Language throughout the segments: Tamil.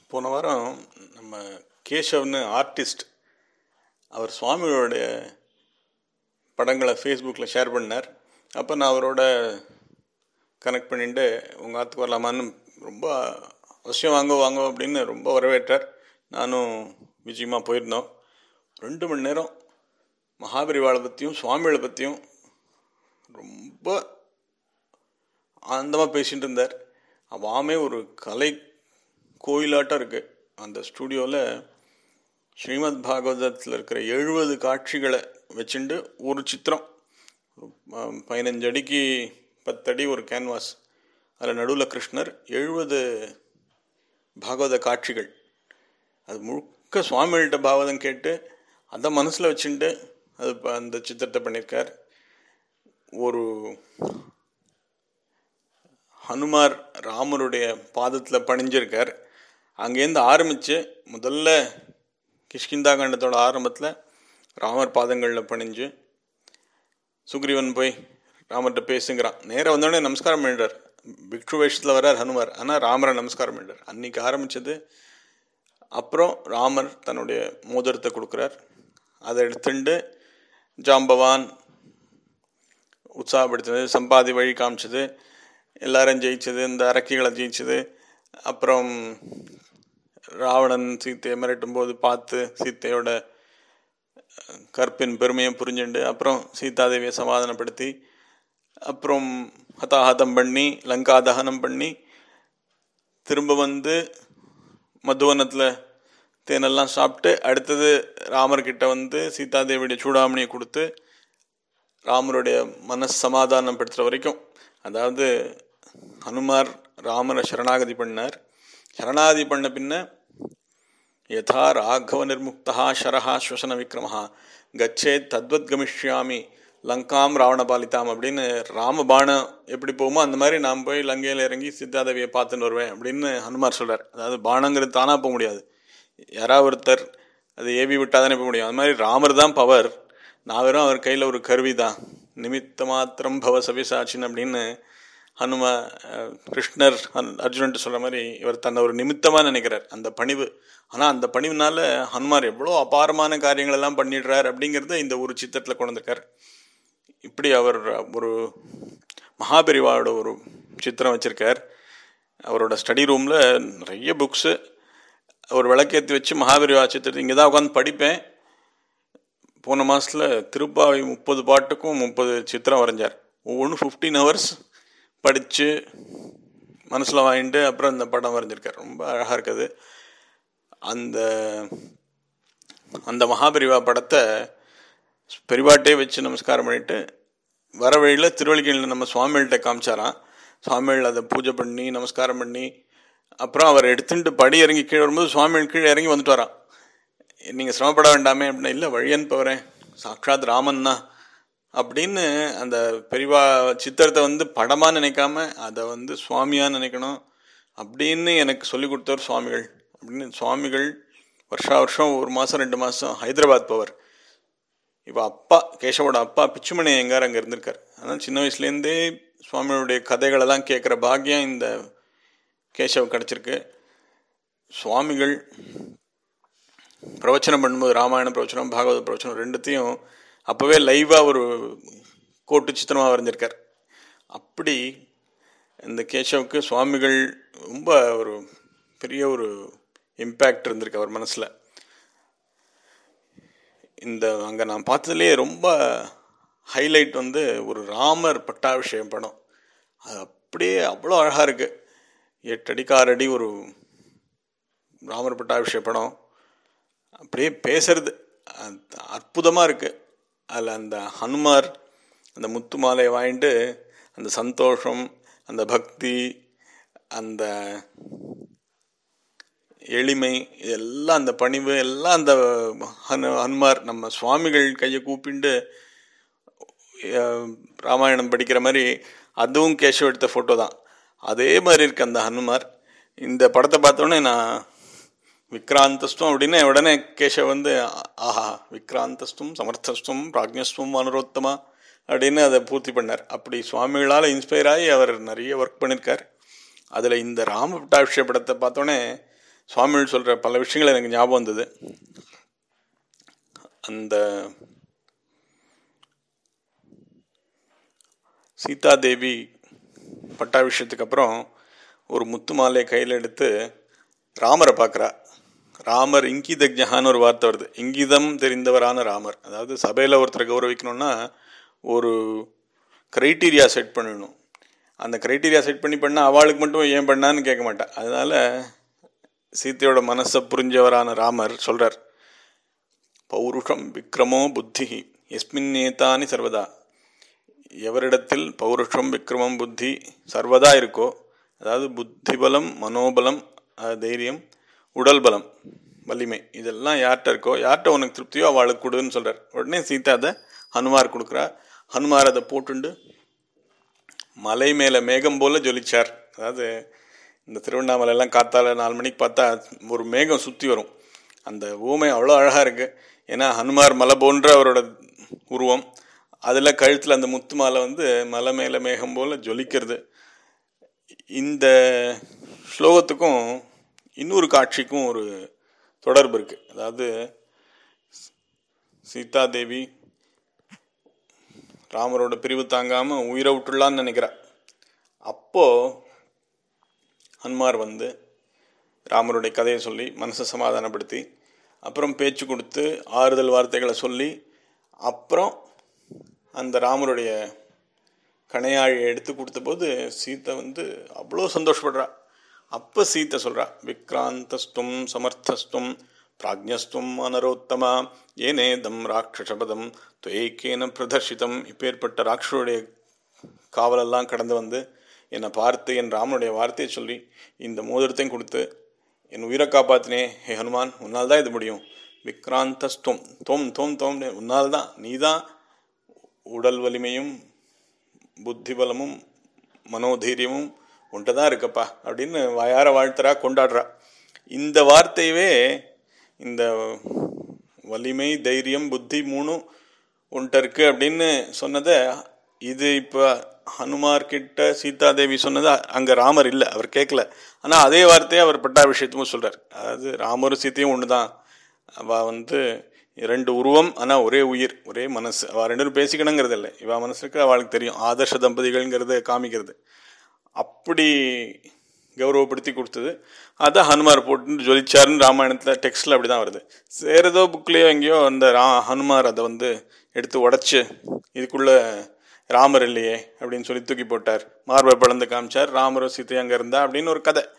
போன வாரம் நம்ம கேஷவ்னு ஆர்டிஸ்ட் அவர் சுவாமியோடைய படங்களை ஃபேஸ்புக்கில் ஷேர் பண்ணார் அப்போ நான் அவரோட கனெக்ட் பண்ணிட்டு உங்கள் ஆற்றுக்கு வரலாமான்னு ரொம்ப அவசியம் வாங்க வாங்க அப்படின்னு ரொம்ப வரவேற்றார் நானும் விஜயமாக போயிருந்தோம் ரெண்டு மணி நேரம் மகாபரிவாளை பற்றியும் சுவாமிகளை பற்றியும் ரொம்ப ஆனந்தமாக பேசிகிட்டு இருந்தார் அவாமே ஒரு கலை கோயிலாட்டம் இருக்குது அந்த ஸ்டூடியோவில் ஸ்ரீமத் பாகவதத்தில் இருக்கிற எழுபது காட்சிகளை வச்சுண்டு ஒரு சித்திரம் பதினஞ்சு அடிக்கு பத்தடி ஒரு கேன்வாஸ் அதில் நடுவில் கிருஷ்ணர் எழுபது பாகவத காட்சிகள் அது முழுக்க சுவாமிகள்கிட்ட பாகவதம் கேட்டு அதை மனசில் வச்சுட்டு அது அந்த சித்திரத்தை பண்ணியிருக்கார் ஒரு ஹனுமார் ராமருடைய பாதத்தில் பணிஞ்சிருக்கார் அங்கேருந்து ஆரம்பித்து முதல்ல கிஷ்கிந்தா கண்டத்தோட ஆரம்பத்தில் ராமர் பாதங்களில் பணிஞ்சு சுக்ரீவன் போய் ராமர்கிட்ட பேசுங்கிறான் நேராக வந்தோடனே நமஸ்காரம் பண்ணிடுறார் பிக்ஷு வேஷத்தில் வர்றார் ஹனுமார் ஆனால் ராமரை நமஸ்காரம் பண்ணிடுறார் அன்னைக்கு ஆரம்பித்தது அப்புறம் ராமர் தன்னுடைய மோதிரத்தை கொடுக்குறார் அதை எடுத்துட்டு ஜாம்பவான் உற்சாகப்படுத்தினது சம்பாதி வழி காமிச்சது எல்லாரும் ஜெயிச்சது இந்த அரக்கிகளை ஜெயிச்சது அப்புறம் ராவணன் சீத்தையை மிரட்டும் போது பார்த்து சீத்தையோட கற்பின் பெருமையை புரிஞ்சுண்டு அப்புறம் சீதாதேவியை சமாதானப்படுத்தி அப்புறம் ஹதாஹதம் பண்ணி லங்கா தகனம் பண்ணி திரும்ப வந்து மதுவனத்தில் தேனெல்லாம் சாப்பிட்டு அடுத்தது ராமர்கிட்ட வந்து சீதாதேவியுடைய சூடாமணியை கொடுத்து ராமருடைய மனஸ் சமாதானம் படுத்துகிற வரைக்கும் அதாவது ஹனுமார் ராமரை சரணாகதி பண்ணார் சரணாகதி பண்ண பின்ன யதா ராഘவ நிர்முக்தா ஷரஹா ஸ்வசன விக்ரமஹா கச்சே தத்வத் கமிஷ்யாமி லங்காம் ராவணபாலிதாம் அப்படின்னு ராமபாணம் எப்படி போகுமோ அந்த மாதிரி நான் போய் லங்கையில் இறங்கி சித்தாதேவியை பார்த்துன்னு வருவேன் அப்படின்னு ஹனுமார் சொல்கிறார் அதாவது பானங்கிறது தானாக போக முடியாது யாராவது ஒருத்தர் அது ஏவி விட்டால் தானே போக முடியும் அது மாதிரி ராமர் தான் பவர் நான் வெறும் அவர் கையில் ஒரு கருவி தான் நிமித்த மாத்திரம் பவ சவிசாச்சின் அப்படின்னு ஹனும கிருஷ்ணர் அர்ஜுனன்ட்டு சொல்கிற மாதிரி இவர் தன்னை ஒரு நிமித்தமாக நினைக்கிறார் அந்த பணிவு ஆனால் அந்த பணிவுனால ஹனுமார் எவ்வளோ அபாரமான காரியங்கள் எல்லாம் பண்ணிடுறார் அப்படிங்கிறத இந்த ஒரு சித்திரத்தில் கொண்டு வந்திருக்கார் இப்படி அவர் ஒரு மகாபெரிவாவோட ஒரு சித்திரம் வச்சுருக்கார் அவரோட ஸ்டடி ரூமில் நிறைய புக்ஸு ஒரு விளக்கேற்றி வச்சு மகாபெரிவா சித்திரத்தை இங்கே தான் உட்காந்து படிப்பேன் போன மாதத்தில் திருப்பாவை முப்பது பாட்டுக்கும் முப்பது சித்திரம் வரைஞ்சார் ஒவ்வொன்றும் ஃபிஃப்டீன் ஹவர்ஸ் படித்து மனசில் வாங்கிட்டு அப்புறம் இந்த படம் வரைஞ்சிருக்கார் ரொம்ப அழகாக இருக்குது அந்த அந்த மகாபெரிவா படத்தை பெரிவாட்டே வச்சு நமஸ்காரம் பண்ணிட்டு வர வழியில் திருவள்ளிக்கையில் நம்ம சுவாமிகள்கிட்ட காமிச்சாராம் சுவாமிகள் அதை பூஜை பண்ணி நமஸ்காரம் பண்ணி அப்புறம் அவர் எடுத்துட்டு படி இறங்கி கீழே வரும்போது சுவாமிகள் கீழே இறங்கி வந்துட்டு வரான் நீங்கள் சிரமப்பட வேண்டாமே அப்படின்னா இல்லை வழி அனுப்புகிறேன் சாட்சாத் ராமன்னா அப்படின்னு அந்த பெரிவா சித்திரத்தை வந்து படமாக நினைக்காம அதை வந்து சுவாமியாக நினைக்கணும் அப்படின்னு எனக்கு சொல்லி கொடுத்தவர் சுவாமிகள் அப்படின்னு சுவாமிகள் வருஷா வருஷம் ஒரு மாதம் ரெண்டு மாதம் ஹைதராபாத் போவார் இப்போ அப்பா கேசவோட அப்பா பிச்சுமணி எங்கார் அங்கே இருந்திருக்கார் ஆனால் சின்ன வயசுலேருந்தே சுவாமியோடைய கதைகளெல்லாம் கேட்குற பாக்கியம் இந்த கேசவ் கிடச்சிருக்கு சுவாமிகள் பிரவச்சனம் பண்ணும்போது ராமாயண பிரவச்சனம் பாகவத பிரவச்சனம் ரெண்டுத்தையும் அப்போவே லைவாக ஒரு கோட்டு சித்திரமாக வரைஞ்சிருக்கார் அப்படி இந்த கேசவுக்கு சுவாமிகள் ரொம்ப ஒரு பெரிய ஒரு இம்பேக்ட் இருந்திருக்கு அவர் மனசில் இந்த அங்கே நான் பார்த்ததுலேயே ரொம்ப ஹைலைட் வந்து ஒரு ராமர் பட்டாபிஷேகம் படம் அது அப்படியே அவ்வளோ அழகாக இருக்குது எட்டு அடிக்கு ஆறு அடி ஒரு ராமர் பட்டாபிஷேக படம் அப்படியே பேசுறது அற்புதமாக இருக்குது அதில் அந்த ஹனுமார் அந்த முத்து மாலையை வாங்கிட்டு அந்த சந்தோஷம் அந்த பக்தி அந்த எளிமை இதெல்லாம் அந்த பணிவு எல்லாம் அந்த ஹனு ஹனுமார் நம்ம சுவாமிகள் கையை கூப்பிண்டு ராமாயணம் படிக்கிற மாதிரி அதுவும் கேஷவ் எடுத்த ஃபோட்டோ தான் அதே மாதிரி இருக்கு அந்த ஹனுமார் இந்த படத்தை பார்த்தோன்னே நான் விக்ராந்தஸ்துவம் அப்படின்னு உடனே கேஷவ் வந்து ஆஹா விக்ராந்தஸ்துவம் சமர்த்தஸ்துவம் பிராக்ஞஸ்துவம் அனுரோத்தமா அப்படின்னு அதை பூர்த்தி பண்ணார் அப்படி சுவாமிகளால் இன்ஸ்பயர் ஆகி அவர் நிறைய ஒர்க் பண்ணியிருக்கார் அதில் இந்த ராம பட்டாபிஷேக படத்தை பார்த்தோன்னே சுவாமிகள் சொல்கிற பல விஷயங்கள் எனக்கு ஞாபகம் வந்தது அந்த சீதாதேவி பட்டாபிஷேகத்துக்கு அப்புறம் ஒரு முத்து மாலையை கையில் எடுத்து ராமரை பார்க்குறா ராமர் இங்கிதஜகான்னு ஒரு வார்த்தை வருது இங்கிதம் தெரிந்தவரான ராமர் அதாவது சபையில் ஒருத்தரை கௌரவிக்கணும்னா ஒரு க்ரைட்டீரியா செட் பண்ணணும் அந்த க்ரைட்டீரியா செட் பண்ணி பண்ணால் அவளுக்கு மட்டும் ஏன் பண்ணான்னு கேட்க மாட்டா அதனால சீத்தையோட மனசை புரிஞ்சவரான ராமர் சொல்கிறார் பௌருஷம் விக்ரமோ புத்தி எஸ்மின் நேதானி சர்வதா எவரிடத்தில் பௌருஷம் விக்ரமம் புத்தி சர்வதா இருக்கோ அதாவது புத்தி பலம் மனோபலம் அஹ், தைரியம் உடல் பலம் வலிமை இதெல்லாம் யார்கிட்ட இருக்கோ யார்கிட்ட உனக்கு திருப்தியோ அவளுக்கு கொடுன்னு சொல்கிறார் உடனே சீதா அதை ஹனுமார் கொடுக்குறா ஹனுமார் அதை போட்டுண்டு மலை மேலே மேகம் போல ஜொலிச்சார் அதாவது இந்த திருவண்ணாமலையெல்லாம் காத்தால நாலு மணிக்கு பார்த்தா ஒரு மேகம் சுற்றி வரும் அந்த ஊமை அவ்வளோ அழகாக இருக்குது ஏன்னா ஹனுமார் மலை போன்ற அவரோட உருவம் அதில் கழுத்தில் அந்த முத்து மாலை வந்து மலை மேலே மேகம் போல் ஜொலிக்கிறது இந்த ஸ்லோகத்துக்கும் இன்னொரு காட்சிக்கும் ஒரு தொடர்பு இருக்குது அதாவது சீதாதேவி ராமரோட பிரிவு தாங்காமல் உயிரை விட்டுடலான்னு நினைக்கிறா அப்போது ஹனுமார் வந்து ராமருடைய கதையை சொல்லி மனசை சமாதானப்படுத்தி அப்புறம் பேச்சு கொடுத்து ஆறுதல் வார்த்தைகளை சொல்லி அப்புறம் அந்த ராமருடைய கணையாழியை எடுத்து கொடுத்தபோது சீத்தை வந்து அவ்வளோ சந்தோஷப்படுறா அப்போ சீத்தை சொல்கிறா விக்ராந்தஸ்தும் சமர்த்தஸ்தும் பிராஜ்யஸ்தும் அனரோத்தமா ஏனேதம் ராட்சசபதம் துவைக்கேன பிரதர்ஷிதம் இப்பேற்பட்ட ராட்சருடைய காவலெல்லாம் கடந்து வந்து என்னை பார்த்து என் ராமனுடைய வார்த்தையை சொல்லி இந்த மோதிரத்தையும் கொடுத்து என் உயிரை காப்பாத்தினே ஹே ஹனுமான் உன்னால் தான் இது முடியும் விக்ராந்தஸ்துவம் தோம் தோம் தோம் உன்னால் தான் நீ தான் உடல் வலிமையும் புத்தி பலமும் மனோதைரியமும் உன்ட்ட தான் இருக்கப்பா அப்படின்னு வாயார வாழ்த்துறா கொண்டாடுறா இந்த வார்த்தையவே இந்த வலிமை தைரியம் புத்தி மூணும் உன்ட்ட இருக்கு அப்படின்னு சொன்னதை இது இப்போ ஹனுமார் கிட்ட சீதாதேவி சொன்னது அங்கே ராமர் இல்லை அவர் கேட்கல ஆனால் அதே வார்த்தையை அவர் பட்டாபிஷேகத்துக்கும் சொல்கிறார் அதாவது ராமரும் சீத்தையும் ஒன்று தான் அவள் வந்து ரெண்டு உருவம் ஆனால் ஒரே உயிர் ஒரே மனசு அவள் ரெண்டு பேரும் பேசிக்கணுங்கிறது இல்லை இவள் மனசுக்கு அவளுக்கு தெரியும் ஆதர்ஷ தம்பதிகள்ங்கிறத காமிக்கிறது அப்படி கௌரவப்படுத்தி கொடுத்தது அதை ஹனுமார் போட்டு ஜொலிச்சாருன்னு ராமாயணத்தில் டெக்ஸ்டில் அப்படி தான் வருது சேரதோ புக்லேயோ எங்கேயோ அந்த ரா ஹனுமார் அதை வந்து எடுத்து உடச்சி இதுக்குள்ளே ராமர் இல்லையே அப்படின்னு சொல்லி தூக்கி போட்டார் மார்பை பிளந்து காமிச்சார் ராமரும் சீத்தை அங்கே இருந்தா அப்படின்னு ஒரு கதை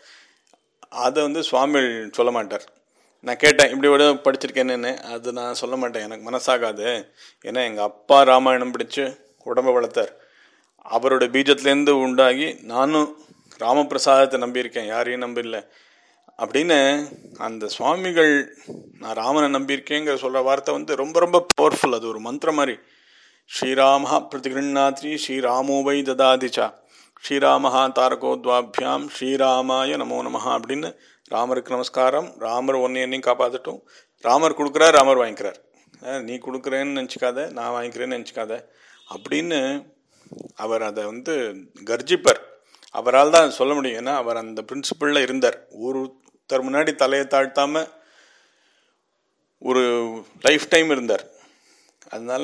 அதை வந்து சுவாமிகள் சொல்ல மாட்டார் நான் கேட்டேன் இப்படி விட படிச்சிருக்கேன்னு அது நான் சொல்ல மாட்டேன் எனக்கு மனசாகாது ஏன்னா எங்கள் அப்பா ராமாயணம் படித்து உடம்பை வளர்த்தார் அவரோட பீஜத்துலேருந்து உண்டாகி நானும் ராமபிரசாதத்தை நம்பியிருக்கேன் யாரையும் நம்பில்லை அப்படின்னு அந்த சுவாமிகள் நான் ராமனை நம்பியிருக்கேங்கிற சொல்கிற வார்த்தை வந்து ரொம்ப ரொம்ப பவர்ஃபுல் அது ஒரு மந்திரம் மாதிரி ஸ்ரீராம பிரதிகிருண்ணாத்ரி ஸ்ரீராமோவை ததாதிச்சா ஸ்ரீராமஹா தாரகோத்வாபியாம் ஸ்ரீராமாய நமோ நமஹா அப்படின்னு ராமருக்கு நமஸ்காரம் ராமர் ஒன்று என்னையும் காப்பாற்றட்டும் ராமர் கொடுக்குறார் ராமர் வாங்கிக்கிறார் அஹ் நீ கொடுக்குறேன்னு நினச்சிக்காத நான் வாங்கிக்கிறேன்னு நினச்சிக்காத அப்படின்னு அவர் அதை வந்து கர்ஜிப்பர் அவரால் தான் சொல்ல முடியும் ஏன்னா அவர் அந்த பிரின்சிபலில் இருந்தார் ஒருத்தர் முன்னாடி தலையை தாழ்த்தாம ஒரு லைஃப் டைம் இருந்தார் அதனால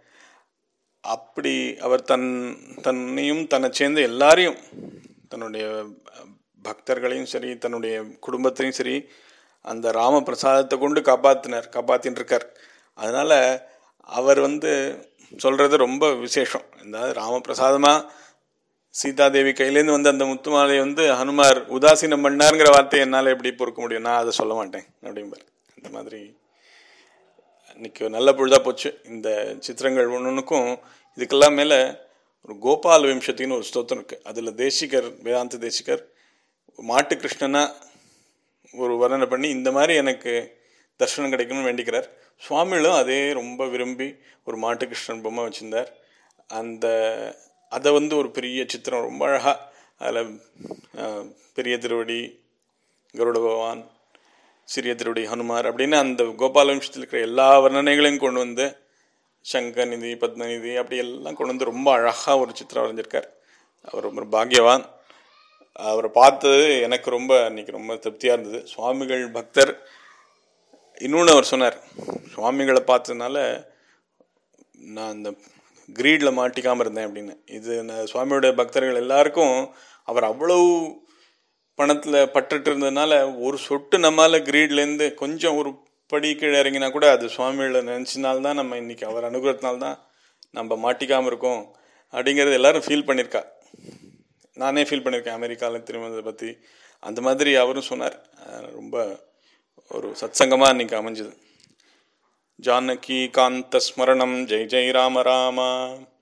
அப்படி அவர் தன் தன்னையும் தன்னை சேர்ந்த எல்லாரையும் தன்னுடைய பக்தர்களையும் சரி தன்னுடைய குடும்பத்தையும் சரி அந்த ராம பிரசாதத்தை கொண்டு காப்பாத்தினார் காப்பாத்தின்னு இருக்கார் அதனால அவர் வந்து சொல்றது ரொம்ப விசேஷம் அதாவது ராமபிரசாதமாக சீதாதேவி கையிலேருந்து வந்து அந்த முத்து மாலையை வந்து ஹனுமார் உதாசீனம் பண்ணாருங்கிற வார்த்தையை என்னால் எப்படி பொறுக்க முடியும் நான் அதை சொல்ல மாட்டேன் அப்படிம்பார் அந்த மாதிரி இன்னைக்கு நல்ல பொழுதாக போச்சு இந்த சித்திரங்கள் ஒன்றுக்கும் இதுக்கெல்லாம் மேலே ஒரு கோபால் விம்சத்தின்னு ஒரு ஸ்தோத்திரம் இருக்குது அதில் தேசிகர் வேதாந்த தேசிகர் மாட்டு கிருஷ்ணனா ஒரு வர்ணனை பண்ணி இந்த மாதிரி எனக்கு தர்ஷனம் கிடைக்கணும்னு வேண்டிக்கிறார் சுவாமிகளும் அதே ரொம்ப விரும்பி ஒரு மாட்டு கிருஷ்ணன் பொம்மை வச்சுருந்தார் அந்த அதை வந்து ஒரு பெரிய சித்திரம் ரொம்ப அழகாக அதில் பெரிய திருவடி கருட பகவான் சிறிய திருவடி ஹனுமார் அப்படின்னு அந்த கோபால வம்சத்தில் இருக்கிற எல்லா வர்ணனைகளையும் கொண்டு வந்து சங்கநிதி பத்மநிதி அப்படி எல்லாம் கொண்டு வந்து ரொம்ப அழகாக ஒரு சித்திரம் வரைஞ்சிருக்கார் அவர் ரொம்ப பாக்யவான் அவரை பார்த்தது எனக்கு ரொம்ப இன்னைக்கு ரொம்ப திருப்தியாக இருந்தது சுவாமிகள் பக்தர் இன்னொன்று அவர் சொன்னார் சுவாமிகளை பார்த்ததுனால நான் அந்த கிரீடில் மாட்டிக்காமல் இருந்தேன் அப்படின்னு இது நான் சுவாமியோட பக்தர்கள் எல்லாருக்கும் அவர் அவ்வளவு பணத்தில் பட்டுட்டு இருந்ததுனால ஒரு சொட்டு நம்மால கிரீட்லேருந்து கொஞ்சம் ஒரு படி கீழே இறங்கினா கூட அது சுவாமிகளை நினச்சினால்தான் நம்ம இன்னைக்கு அவர் அனுகிரகத்தினால்தான் நம்ம மாட்டிக்காமல் இருக்கோம் அப்படிங்கிறது எல்லாரும் ஃபீல் பண்ணியிருக்கா நானே ஃபீல் பண்ணியிருக்கேன் அமெரிக்காவில் திருமணத்தை பற்றி அந்த மாதிரி அவரும் சொன்னார் அஹ் ரொம்ப ஒரு சத்சங்கமாக இன்னைக்கு அமைஞ்சது ஜானகி காந்த ஸ்மரணம் ஜெய் ஜெய் ராம ராமா